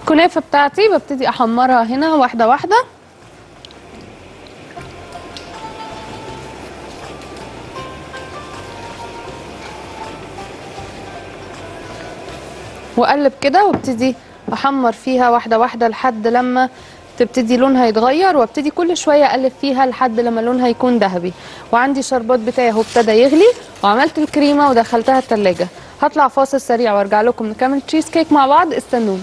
الكنافه بتاعتي ببتدي احمرها هنا واحده واحده واقلب كده وابتدي احمر فيها واحده واحده لحد لما تبتدي لونها يتغير وابتدي كل شويه اقلب فيها لحد لما لونها يكون ذهبي وعندي شربات بتاعي اهو ابتدى يغلي وعملت الكريمه ودخلتها التلاجة هطلع فاصل سريع وارجع لكم نكمل تشيز كيك مع بعض استنوني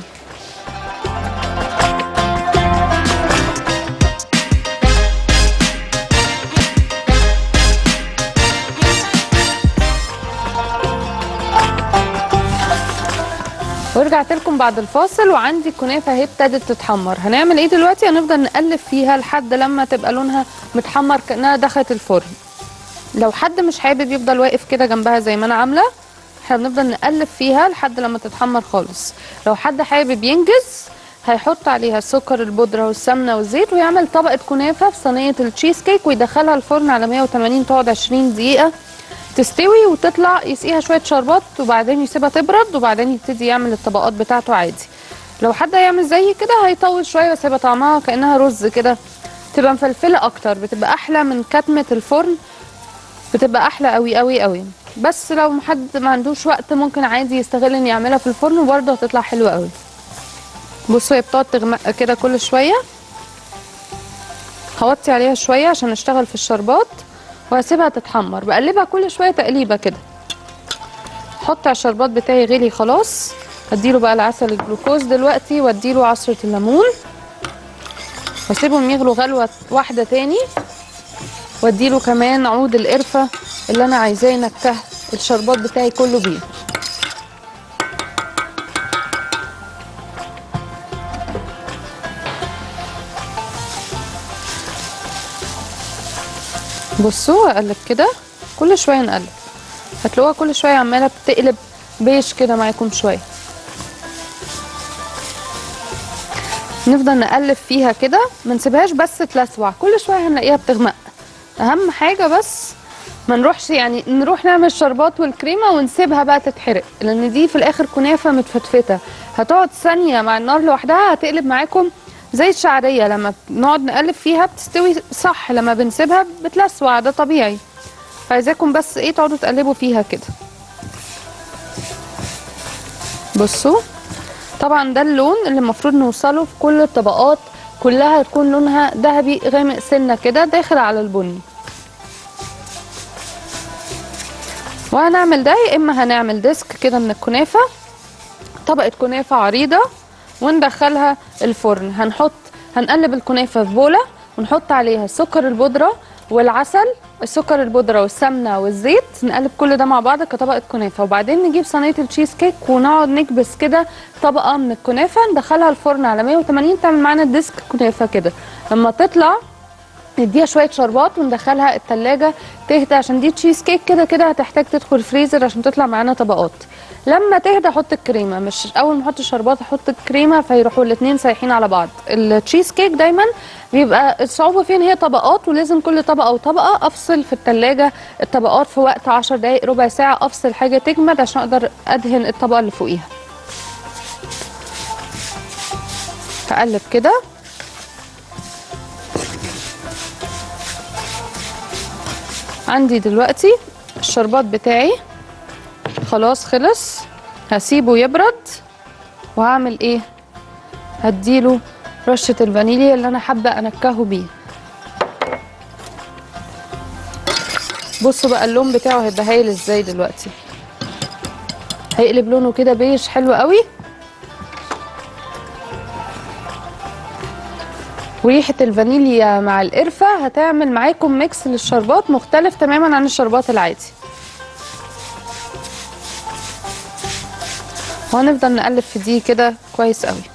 ورجعت لكم بعد الفاصل وعندي كنافه اهي ابتدت تتحمر هنعمل ايه دلوقتي هنفضل نقلب فيها لحد لما تبقى لونها متحمر كانها دخلت الفرن لو حد مش حابب يفضل واقف كده جنبها زي ما انا عامله احنا بنفضل نقلب فيها لحد لما تتحمر خالص لو حد حابب ينجز هيحط عليها السكر البودره والسمنه والزيت ويعمل طبقه كنافه في صينيه التشيز كيك ويدخلها الفرن على 180 تقعد 20 دقيقه تستوي وتطلع يسقيها شويه شربات وبعدين يسيبها تبرد وبعدين يبتدي يعمل الطبقات بتاعته عادي لو حد هيعمل زي كده هيطول شويه بس هيبقى طعمها كانها رز كده تبقى مفلفله اكتر بتبقى احلى من كتمه الفرن بتبقى احلى قوي قوي قوي بس لو حد ما عندوش وقت ممكن عادي يستغل ان يعملها في الفرن وبرده هتطلع حلوه قوي بصوا هي بتقعد تغمق كده كل شويه هوطي عليها شويه عشان اشتغل في الشربات وهسيبها تتحمر بقلبها كل شويه تقليبه كده احط على الشربات بتاعي غلي خلاص هديله بقى العسل الجلوكوز دلوقتي واديله عصره الليمون واسيبهم يغلوا غلوه واحده تاني واديله كمان عود القرفه اللي انا عايزاه ينكه الشربات بتاعي كله بيه بصوا اقلب كده كل شويه نقلب هتلاقوها كل شويه عماله بتقلب بيش كده معاكم شويه نفضل نقلب فيها كده ما نسيبهاش بس تلسوع كل شويه هنلاقيها بتغمق اهم حاجه بس ما نروحش يعني نروح نعمل الشربات والكريمه ونسيبها بقى تتحرق لان دي في الاخر كنافه متفتفته هتقعد ثانيه مع النار لوحدها هتقلب معاكم زي الشعريه لما بنقعد نقلب فيها بتستوي صح لما بنسيبها بتلسوع ده طبيعي فعايزاكم بس ايه تقعدوا تقلبوا فيها كده بصوا طبعا ده اللون اللي المفروض نوصله في كل الطبقات كلها تكون لونها ذهبي غامق سنه كده داخل على البني وهنعمل ده يا اما هنعمل ديسك كده من الكنافه طبقه كنافه عريضه وندخلها الفرن هنحط هنقلب الكنافه في بوله ونحط عليها السكر البودره والعسل السكر البودره والسمنه والزيت نقلب كل ده مع بعض كطبقه كنافه وبعدين نجيب صينيه التشيز كيك ونقعد نكبس كده طبقه من الكنافه ندخلها الفرن على 180 تعمل معانا ديسك كنافه كده لما تطلع نديها شويه شربات وندخلها التلاجة تهدى عشان دي تشيز كيك كده كده هتحتاج تدخل الفريزر عشان تطلع معانا طبقات لما تهدى احط الكريمه مش اول ما احط الشربات احط الكريمه فيروحوا الاثنين سايحين على بعض التشيز كيك دايما بيبقى الصعوبه فين هي طبقات ولازم كل طبقه وطبقه افصل في التلاجة الطبقات في وقت 10 دقائق ربع ساعه افصل حاجه تجمد عشان اقدر ادهن الطبقه اللي فوقيها هقلب كده عندي دلوقتي الشربات بتاعي خلاص خلص هسيبه يبرد وهعمل ايه هديله رشة الفانيليا اللي انا حابة انكهه بيه بصوا بقى اللون بتاعه هيبقى هايل ازاي دلوقتي هيقلب لونه كده بيش حلو قوي وريحة الفانيليا مع القرفة هتعمل معاكم ميكس للشربات مختلف تماما عن الشربات العادي وهنفضل نقلب في دي كده كويس قوي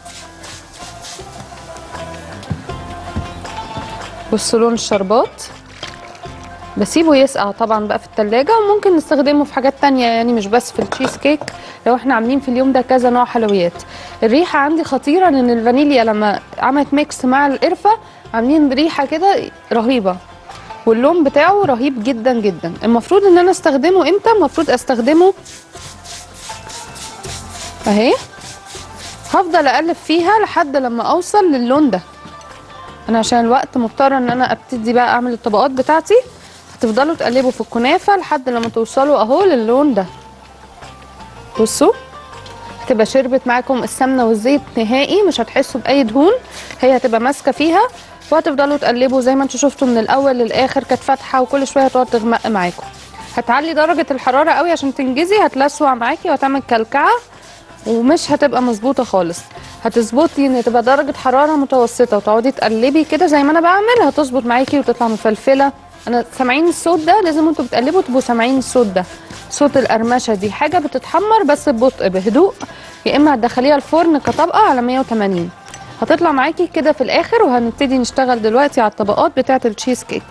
بصوا لون الشربات بسيبه يسقع طبعا بقى في التلاجة وممكن نستخدمه في حاجات تانية يعني مش بس في التشيز كيك لو احنا عاملين في اليوم ده كذا نوع حلويات الريحة عندي خطيرة لان الفانيليا لما عملت ميكس مع القرفة عاملين ريحة كده رهيبة واللون بتاعه رهيب جدا جدا المفروض ان انا استخدمه امتى المفروض استخدمه اهي هفضل اقلب فيها لحد لما اوصل للون ده انا عشان الوقت مضطره ان انا ابتدي بقى اعمل الطبقات بتاعتي هتفضلوا تقلبوا في الكنافه لحد لما توصلوا اهو للون ده بصوا هتبقى شربت معاكم السمنه والزيت نهائي مش هتحسوا باي دهون هي هتبقى ماسكه فيها وهتفضلوا تقلبوا زي ما انتم شفتوا من الاول للاخر كانت فاتحه وكل شويه هتقعد تغمق معاكم هتعلي درجه الحراره قوي عشان تنجزي هتلسوع معاكي وهتعمل كلكعه ومش هتبقى مظبوطه خالص هتظبطي ان تبقى درجه حراره متوسطه وتقعدي تقلبي كده زي ما انا بعمل هتظبط معاكي وتطلع مفلفله انا سامعين الصوت ده لازم انتوا بتقلبوا تبقوا سامعين الصوت ده صوت القرمشه دي حاجه بتتحمر بس ببطء بهدوء يا اما هتدخليها الفرن كطبقه على 180 هتطلع معاكي كده في الاخر وهنبتدي نشتغل دلوقتي على الطبقات بتاعه التشيز كيك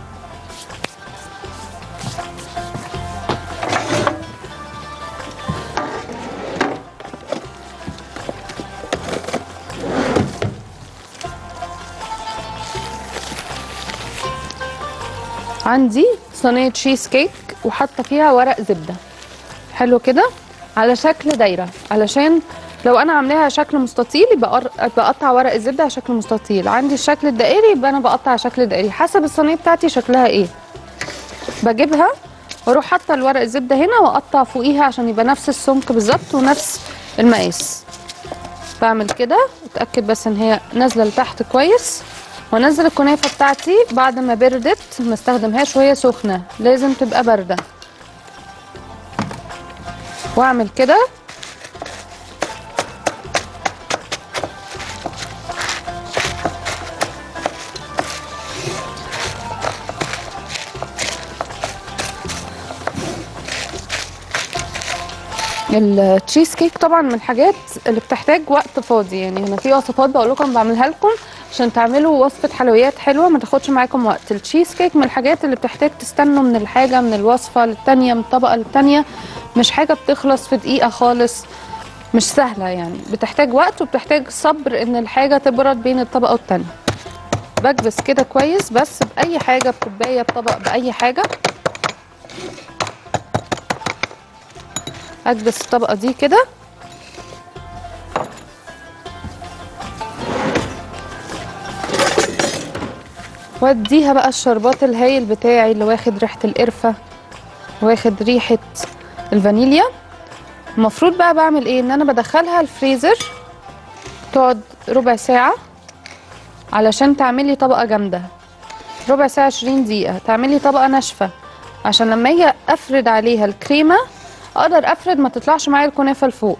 عندي صينيه تشيز كيك وحاطه فيها ورق زبده حلو كده على شكل دايره علشان لو انا عاملاها شكل مستطيل يبقى أر- بقطع ورق الزبده على شكل مستطيل عندي الشكل الدائري يبقى انا بقطع على شكل دائري حسب الصينيه بتاعتي شكلها ايه بجيبها واروح حاطه الورق الزبده هنا واقطع فوقيها عشان يبقى نفس السمك بالظبط ونفس المقاس بعمل كده اتاكد بس ان هي نازله لتحت كويس وانزل الكنافه بتاعتي بعد ما بردت ما استخدمهاش وهي سخنه لازم تبقى بارده واعمل كده التشيز كيك طبعا من الحاجات اللي بتحتاج وقت فاضي يعني انا في وصفات بقول لكم بعملها لكم عشان تعملوا وصفه حلويات حلوه ما تاخدش معاكم وقت التشيز كيك من الحاجات اللي بتحتاج تستنوا من الحاجه من الوصفه للتانيه من الطبقه للتانيه مش حاجه بتخلص في دقيقه خالص مش سهله يعني بتحتاج وقت وبتحتاج صبر ان الحاجه تبرد بين الطبقه والتانيه بكبس كده كويس بس باي حاجه بكوبايه بطبق باي حاجه اكبس الطبقه دي كده واديها بقى الشربات الهايل بتاعي اللي واخد ريحه القرفه واخد ريحه الفانيليا المفروض بقى بعمل ايه ان انا بدخلها الفريزر تقعد ربع ساعه علشان تعملي طبقه جامده ربع ساعه 20 دقيقه تعملي طبقه ناشفه عشان لما اجي افرد عليها الكريمه اقدر افرد ما تطلعش معايا الكنافه لفوق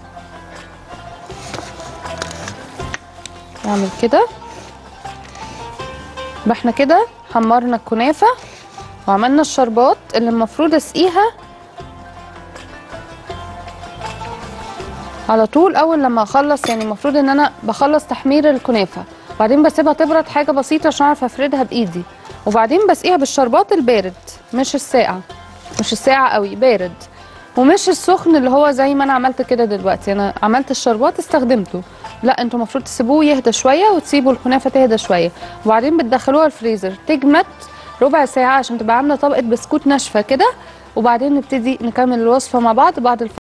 اعمل كده يبقى احنا كده حمرنا الكنافه وعملنا الشربات اللي المفروض اسقيها على طول اول لما اخلص يعني المفروض ان انا بخلص تحمير الكنافه وبعدين بسيبها تبرد حاجه بسيطه عشان اعرف افردها بايدي وبعدين بسقيها بالشربات البارد مش الساقع مش الساقع قوي بارد ومش السخن اللي هو زي ما انا عملت كده دلوقتي انا عملت الشربات استخدمته لا انتوا المفروض تسيبوه يهدى شويه وتسيبوا الكنافه تهدى شويه وبعدين بتدخلوها الفريزر تجمد ربع ساعه عشان تبقى عامله طبقه بسكوت ناشفه كده وبعدين نبتدي نكمل الوصفه مع بعض بعد الف...